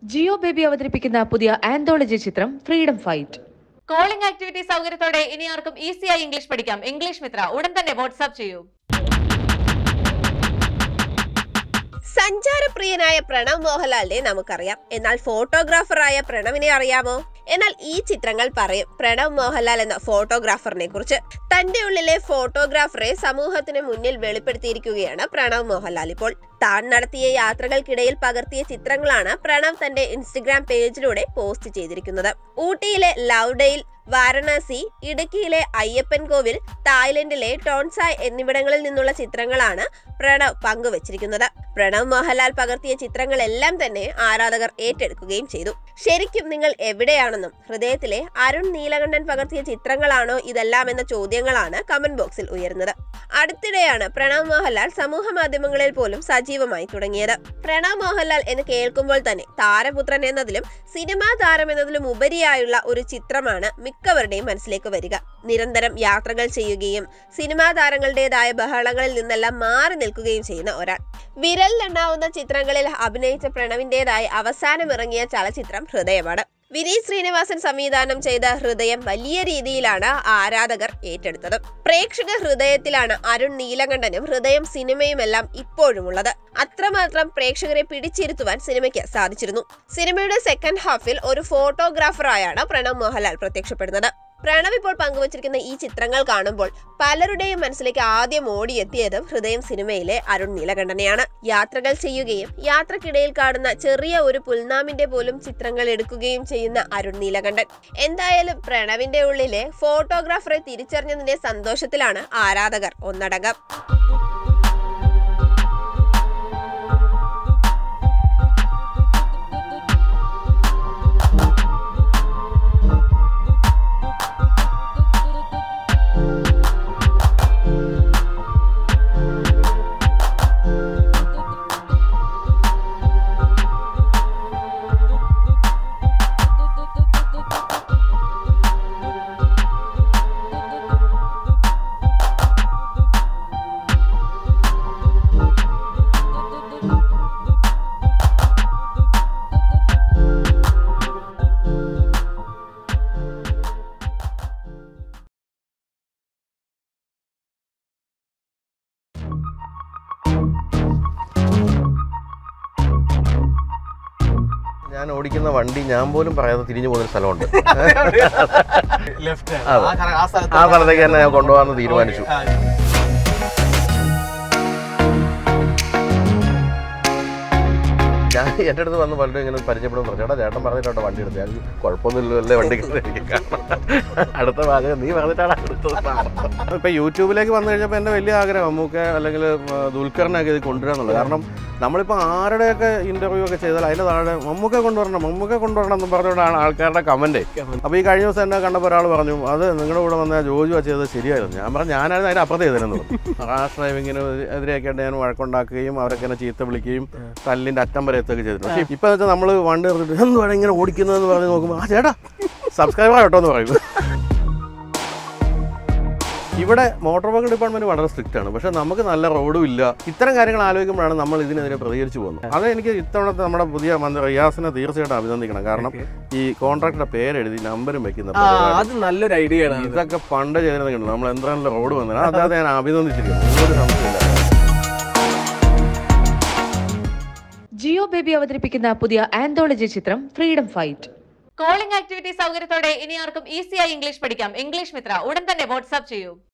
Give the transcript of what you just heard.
Jio baby അവതരിപ്പിക്കുന്ന പുതിയ anthology ചിത്രം ഫ്രീഡം ഫൈറ്റ് കോളിംഗ് ആക്ടിവിറ്റി സൗകര്യത്തോടെ ഇനി ആർക്കും ഈസിയായി ഇംഗ്ലീഷ് പഠിക്കാം ഇംഗ്ലീഷ് മിത്ര ഉടൻ തന്നെ വാട്സ്ആപ്പ് ചെയ്യൂ സഞ്ചാരപ്രിയനായ പ്രണവ് മോഹൻലാലിനെ നമുക്കറിയാം എന്നാൽ ഫോട്ടോഗ്രാഫറായ പ്രണവിനെ അറിയാമോ എന്നാൽ ഈ ചിത്രങ്ങൾ പറയും പ്രണവ് മോഹൻലാൽ എന്ന ഫോട്ടോഗ്രാഫറിനെ കുറിച്ച് തന്റെ ഉള്ളിലെ ഫോട്ടോഗ്രാഫറെ സമൂഹത്തിന് മുന്നിൽ വെളിപ്പെടുത്തിയിരിക്കുകയാണ് പ്രണവ് മോഹൻലാൽ ഇപ്പോൾ താൻ നടത്തിയ യാത്രകൾക്കിടയിൽ പകർത്തിയ ചിത്രങ്ങളാണ് പ്രണവ് തന്റെ ഇൻസ്റ്റഗ്രാം പേജിലൂടെ പോസ്റ്റ് ചെയ്തിരിക്കുന്നത് ഊട്ടിയിലെ ലൗഡയിൽ വാരണാസി ഇടുക്കിയിലെ അയ്യപ്പൻ കോവിൽ തായ്ലൻഡിലെ ടോൺസായ് എന്നിവിടങ്ങളിൽ നിന്നുള്ള ചിത്രങ്ങളാണ് പ്രണവ് പങ്കുവച്ചിരിക്കുന്നത് പ്രണവ് മോഹൻലാൽ പകർത്തിയ ചിത്രങ്ങളെല്ലാം തന്നെ ആരാധകർ ഏറ്റെടുക്കുകയും ചെയ്തു ശരിക്കും നിങ്ങൾ എവിടെയാണെന്നും ഹൃദയത്തിലെ അരുൺ നീലകണ്ഠൻ പകർത്തിയ ചിത്രങ്ങളാണോ ഇതെല്ലാം എന്ന ചോദ്യങ്ങളാണ് കമന്റ് ബോക്സിൽ ഉയർന്നത് അടുത്തിടെയാണ് പ്രണവ് മോഹൻലാൽ സമൂഹ മാധ്യമങ്ങളിൽ പോലും സജീവമായി തുടങ്ങിയത് പ്രണവ് മോഹൻലാൽ എന്ന് കേൾക്കുമ്പോൾ തന്നെ താരപുത്രൻ എന്നതിലും സിനിമാ താരം എന്നതിലും ഉപരിയായുള്ള ഒരു ചിത്രമാണ് മിക്കവരുടെയും മനസ്സിലേക്ക് വരിക നിരന്തരം യാത്രകൾ ചെയ്യുകയും സിനിമാ താരങ്ങളുടേതായ ബഹളങ്ങളിൽ നിന്നെല്ലാം മാറി നിൽക്കുകയും ചെയ്യുന്ന ഒരാൾ വിരലിലെണ്ണാവുന്ന ചിത്രങ്ങളിൽ അഭിനയിച്ച പ്രണവിന്റേതായി അവസാനം ഇറങ്ങിയ ചലച്ചിത്രം ഹൃദയമാണ് വിനീത് ശ്രീനിവാസൻ സംവിധാനം ചെയ്ത ഹൃദയം വലിയ രീതിയിലാണ് ആരാധകർ ഏറ്റെടുത്തത് പ്രേക്ഷക ഹൃദയത്തിലാണ് അരുൺ നീലകണ്ഠനും ഹൃദയം സിനിമയുമെല്ലാം ഇപ്പോഴും ഉള്ളത് അത്രമാത്രം പ്രേക്ഷകരെ പിടിച്ചിരുത്തുവാൻ സിനിമയ്ക്ക് സാധിച്ചിരുന്നു സിനിമയുടെ സെക്കൻഡ് ഹാഫിൽ ഒരു ഫോട്ടോഗ്രാഫറായാണ് പ്രണവ് മോഹൻലാൽ പ്രത്യക്ഷപ്പെടുന്നത് പ്രണവ് ഇപ്പോൾ പങ്കുവച്ചിരിക്കുന്ന ഈ ചിത്രങ്ങൾ കാണുമ്പോൾ പലരുടെയും മനസ്സിലേക്ക് ആദ്യം ഓടിയെത്തിയതും ഹൃദയം സിനിമയിലെ അരുൺ നീലകണ്ഠനെയാണ് യാത്രകൾ ചെയ്യുകയും യാത്രക്കിടയിൽ കാണുന്ന ചെറിയ ഒരു പുൽനാമിന്റെ പോലും ചിത്രങ്ങൾ എടുക്കുകയും ചെയ്യുന്ന അരുൺ നീലകണ്ഠൻ എന്തായാലും പ്രണവിന്റെ ഉള്ളിലെ ഫോട്ടോഗ്രാഫറെ തിരിച്ചറിഞ്ഞതിന്റെ സന്തോഷത്തിലാണ് ആരാധകർ ഒന്നടങ്കം ഞാൻ ഓടിക്കുന്ന വണ്ടി ഞാൻ പോലും പറയാതെ തിരിഞ്ഞു പോകുന്ന സ്ഥലമുണ്ട് ലെഫ്റ്റ് അതെ. ആ സ്ഥലത്ത് ആ സ്ഥലത്തേക്ക് തന്നെ ഞാൻ കൊണ്ടുപോകാമെന്ന് തീരുമാനിച്ചു ആ, ഞാൻ എൻ്റെ അടുത്ത് വന്ന് പലരും ഇങ്ങനെ പരിചയപ്പെടും പറഞ്ഞു ചേട്ടാ ചേട്ടൻ പറഞ്ഞിട്ടോ വണ്ടി എടുത്ത് ഞാൻ കുഴപ്പമൊന്നുമില്ലല്ലോ അല്ലേ വണ്ടി എനിക്ക് കാണാം അടുത്ത പാചകം നീ പറഞ്ഞിട്ടാണ് അടുത്തത് ഇപ്പം യൂട്യൂബിലേക്ക് വന്നു കഴിഞ്ഞപ്പോൾ എൻ്റെ വലിയ ആഗ്രഹം മമ്മൂക്ക അല്ലെങ്കിൽ ദുൽഖറിനൊക്കെ ഇത് കൊണ്ടുവരാന്നുള്ളത് കാരണം നമ്മളിപ്പോൾ ആരുടെയൊക്കെ ഇൻ്റർവ്യൂ ഒക്കെ ചെയ്താൽ അതിൻ്റെ താഴെ മമ്മൂക്ക കൊണ്ടുവരണം മമ്മൂക്ക കൊണ്ടുവരണം എന്ന് പറഞ്ഞുകൊണ്ടാണ് ആൾക്കാരുടെ കമൻറ്റ് അപ്പോൾ ഈ കഴിഞ്ഞ ദിവസം എന്നെ കണ്ടപ്പോൾ ഒരാൾ പറഞ്ഞു അത് നിങ്ങളുടെ കൂടെ വന്ന ജോജു ചെയ്തത് ശരിയായിരുന്നു ഞാൻ പറഞ്ഞു ഞാനായിരുന്നു അതിന് അപ്പുറത്ത് ചെയ്തിരുന്നു റാഷ് ഡ്രൈവിങ്ങിന് എതിരെയൊക്കെ ഞാൻ വഴക്കുണ്ടാക്കുകയും അവരൊക്കെ എന്നെ ചീത്ത വിളിക്കുകയും തല്ലിൻ്റെ അറ്റം വരെ എത്തുകയൊക്കെ ചെയ്തിട്ടുണ്ട് പക്ഷേ ഇപ്പോൾ വെച്ചാൽ നമ്മൾ വണ്ടി നിർത്തിയിട്ട് എന്തുവാണ് ഇങ്ങനെ ഓടിക്കുന്നതെന്ന് പറഞ്ഞ് നോക്കുമ്പോൾ ആ ചേട്ടാ സബ്സ്ക്രൈബർ കേട്ടോ എന്ന് പറയും ഇവിടെ മോട്ടോർ വെഹിക്കിൾ ഡിപ്പാർട്ട്മെന്റ് വളരെ സ്ട്രിക്റ്റ് ആണ് പക്ഷേ നമുക്ക് നല്ല റോഡും ഇല്ല ഇത്തരം കാര്യങ്ങൾ ആലോചിക്കുമ്പോഴാണ് നമ്മൾ ഇതിനെതിരെ പ്രതികരിച്ചു പോകുന്നത് അത് എനിക്ക് ഇത്തവണത്തെ നമ്മുടെ പുതിയ മന്ത്രി റിയാസിനെ തീർച്ചയായിട്ടും അഭിനന്ദിക്കണം കാരണം ഈ കോൺട്രാക്ടറുടെ പേരെഴുതി നമ്പരും വെക്കുന്ന ആ, പരിപാടി. അത് നല്ലൊരു ഐഡിയ ആണ് ഇതൊക്കെ പണ്ട് ചെയ്തിരുന്നുണ്ട് നമ്മൾ എന്തായാലും റോഡ് വന്നത് അതായത് ഞാൻ അഭിനന്ദിച്ചിരിക്കുന്നു ഒരു സംശയമില്ല ജിയോ ബേബി അവതരിപ്പിക്കുന്ന പുതിയ ആന്തോളജി ചിത്രം ഫ്രീഡം ഫൈറ്റ് കോളിംഗ് ആക്ടിവിറ്റി സൗകര്യത്തോടെ ഇനി ആർക്കും ഈസിയായി ഇംഗ്ലീഷ് പഠിക്കാം ഇംഗ്ലീഷ് മിത്ര ഉടൻ തന്നെ വാട്സ്ആപ്പ് ചെയ്യൂ